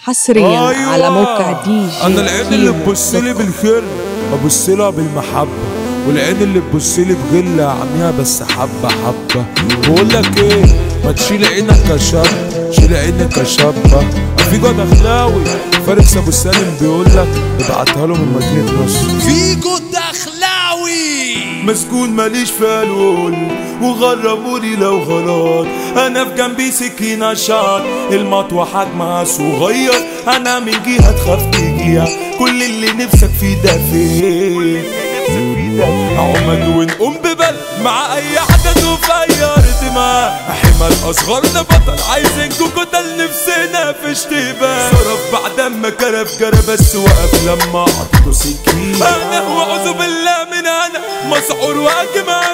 حصريا أيوة. على موقع دي جي انا العين اللي تبص لي بالخير ابص لها بالمحبه والعين اللي تبص لي بغل اعميها بس حبه حبه بقول لك ايه ما تشيل عينك يا شاب شيل عينك يا شابه في جود اخلاوي فارس ابو سالم بيقول لك ابعتها له من مدينه نصر فيجو دخلاوي مسكون ماليش في الول وغربوني لو غلط انا في جنبي سكينة شاط المطوة حجمها صغير انا من جهة تخاف تجيها كل اللي نفسك فيه ده فين عمد ونقوم ببل مع اي حدث وفي اي ارض ما حمل اصغرنا بطل عايزينكو كتل نفسنا في اشتباه صرف بعد ما كرف جرى بس وقف لما عطيته سكين انا واعوذ بالله من انا مسعور واجي مع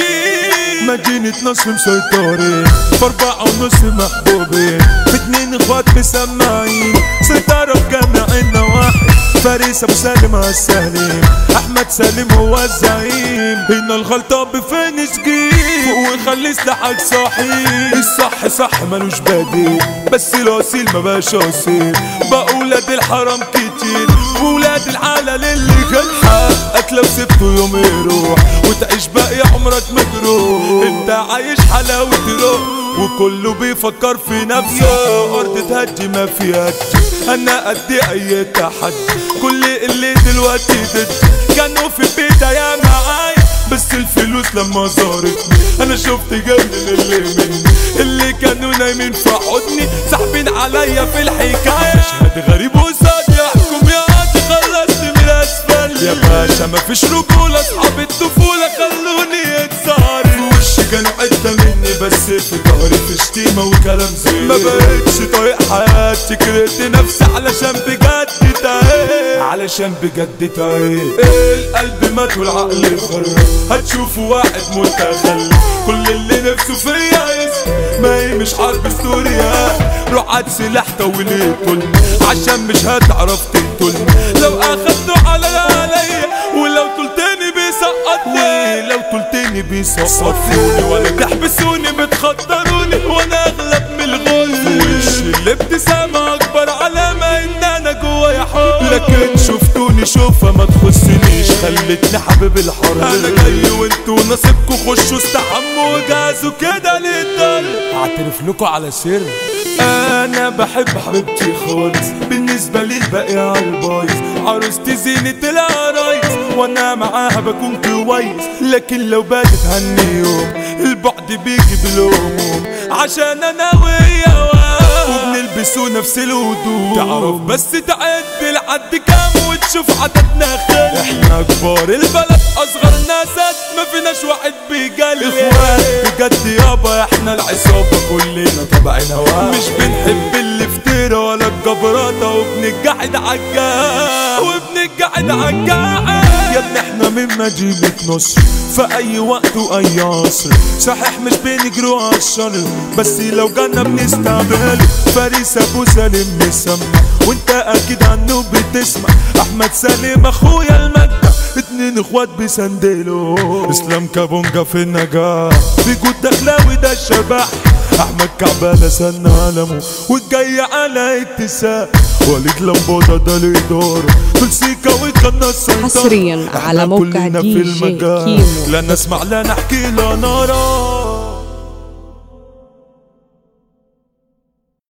فندي مدينة نصر مسيطرين في أربعة ونص محبوبين في اتنين اخوات مسمعين سيطرة في جامع النواحي فارس ابو سالم السهلين احمد سالم هو الزعيم هنا الغلطة بفين سجين وخلي سلاحك صاحي الصح صح ملوش بديل بس الاصيل ما بقاش اصيل بقى ولاد الحرام كتير وولاد العلل اللي كان حقك لو سبته يوم يروح وتعيش باقي عمرك مجروح انت عايش حلاوة روح وكله بيفكر في نفسه ارض تهدي ما فيها انا قد اي تحدي كل اللي دلوقتي ضد كانوا في البيت يا معايا بس الفلوس لما زارتني انا شفت جنن اللي مني اللي كانوا نايمين في حضني ساحبين عليا في الحكايه مشهد غريب وصاد يحكم يا قد خلصت من الاسفل يا باشا مفيش رجوله اصحاب الطفوله خلوني اتسهر في وشي كانوا حته مني بس في ظهري في شتيمه وكلام زي ما بقتش طايق حياتي كرهت نفسي علشان بجد تعيب علشان بجد تعيب القلب مات والعقل خرب هتشوفوا واحد متخلف كل اللي نفسه فيا يسمع ما هي مش حرب سوريا روح عاد سلاح طول الكل عشان مش هتعرف تقتلني لو اخدته على عليا ولو طلتني بيسقطني لو طلتني بيسقطني ولا تحبسوني بتخدروني وانا اغلب من الغل وش الابتسامة اكبر علامة ان انا جوايا حب لكن شفتوني شوفة ما تخصنيش خلتني حبيب الحر انا جاي وانتوا نصيبكوا خشوا استحموا وجهزوا كده للضرب هعترف لكم على سر انا بحب حبيبتي خالص بالنسبة لي الباقي على البايظ عروستي زينة العرايس وانا معاها بكون كويس لكن لو باتت عني يوم البعد بيجي بالهموم عشان انا ويا وبنلبسوا نفس الهدوم تعرف بس تعد لحد كام وتشوف عددنا خير احنا كبار البلد اصغر ناسات ما فيناش واحد بيجلي اخوات بجد يابا احنا العصابة كلنا تبعنا واحد مش بنحب الافتراء ولا الجبراتة وبنجحد عالجاع وبنجحد عالجاع يا ابني احنا من مدينة نصر في اي وقت واي عصر صحيح مش بنجروا عالشر بس لو جانا بنستقبل فارس ابو سالم مسمى وانت اكيد عنه بتسمع احمد سالم اخويا المجد اتنين اخوات بيسندلوا اسلام كابونجا في النجاح في جود دخلاوي ده الشبح احمد كعبالة سن علمه والجاي على اتساق وليد لمبوطة ده الإدارة فلسيكا وكنا السلطان حصريا على إحنا موقع كلنا دي في جي المجال كيمو. لا نسمع لا نحكي لا نرى